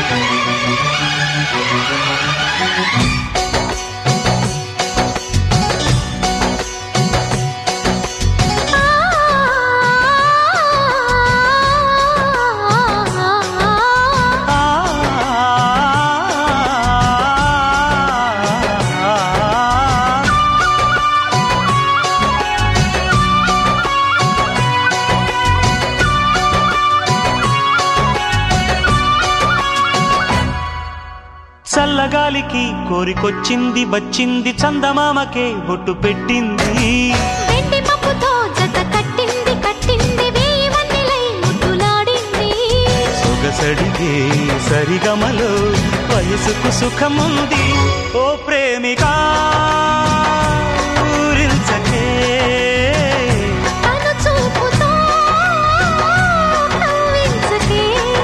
చల్లగాలికి కోరికొచ్చింది వచ్చింది చందమామకే బొట్టు పెట్టింది వెండి మబ్బుతో జత కట్టింది కట్టింది వేయి వన్నెలై ముద్దులాడింది సొగసడిగే సరిగమలో వయసుకు సుఖముంది ఓ ప్రేమిక ఊరించకే తను చూపుతో కవ్వించకే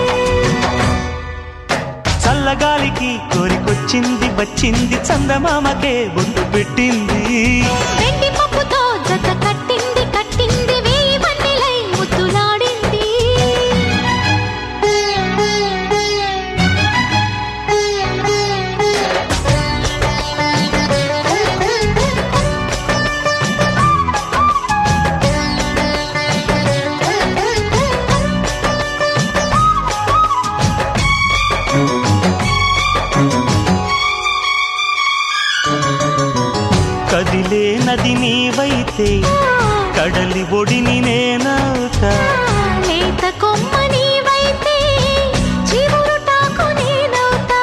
చల్లగాలికి కోరికొచ్చింది వచ్చింది చందమామకే బొట్టు పెట్టింది వెండి మబ్బుతో జత కట్టింది కట్టింది వేయి వన్నెలై ముద్దులాడింది కదిలే నది నీవైతే కడలి ఒడిని నేనవుతా లేత కొమ్మ నీవైతే చివురుటాకు నేనవుతా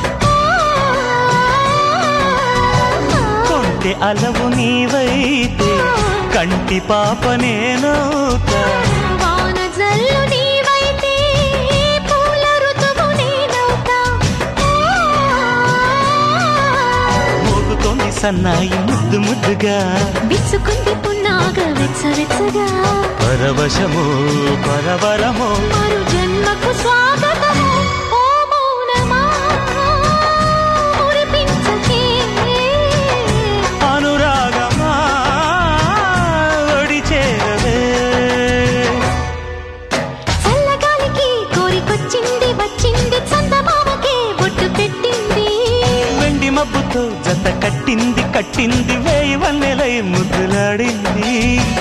కొంటె అలవు నీవైతే కంటి పాప నేనవుతా వాన జల్లు నీవైతే పూల ఋతువు నేనవుతా మోగుతోంది సన్నాయి ముద్దు ముద్దుగా విచ్చుకుంది పున్నాగ వెచ్చ వెచ్చగా పరవశము పరవరము మరు జన్మకు స్వాగతము ఓ మౌనమా మురిపించకే అనురాగమా ఒడి చేరవే చల్లగాలికి కోరికొచ్చింది వచ్చింది చందమామకే బొట్టు పెట్టింది వెండి మబ్బుతో జత కట్టింది కట్టింది వేయి వన్నెలై ముద్దులాడింది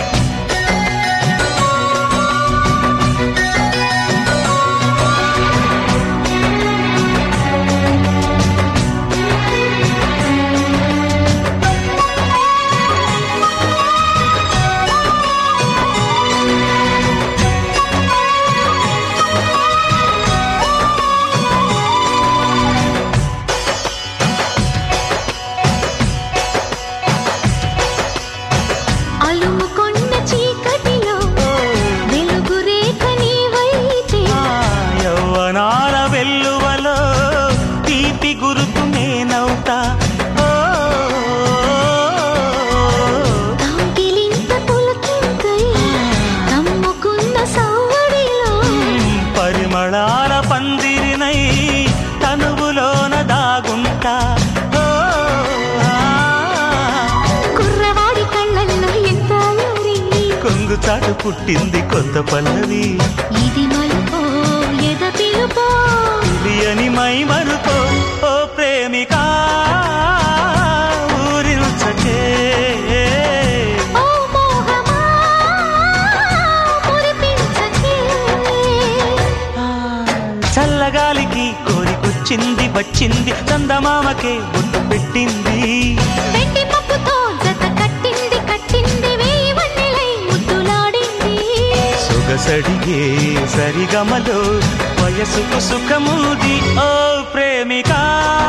అలుముకొన్న చీకటిలో వెలుగు రేఖ నీవైతే ఆ యవ్వనాల వెల్లువలో తీపి గురుతు నేనవుతా ఓ, కౌగిలింత పులకింతై కమ్ముకున్న సవ్వడిలో పరిమళాల పందిరినై తనువులోన దాగుంటా ఓ, ఆ, కుర్రవాడి కళ్ళల్లో ఎంత అల్లరి కొంగు చాటు పుట్టింది కొత్త పల్లవి ఇది మలుపో ఎద పిలుపో తెలియని మై మరుపో ఓ ప్రేమిక ఊరించకే ఓ మోహమా మురిపించకే ఆ, చల్లగాలికి కోరికొచ్చింది వచ్చింది చందమామకే బొట్టు పెట్టింది వెండి మబ్బుతో జత కట్టింది కట్టింది వేయి వన్నెలై ముద్దులాడింది సొగసడిగే సరిగమలో వయసుకు సుఖముది ఓ ప్రేమికా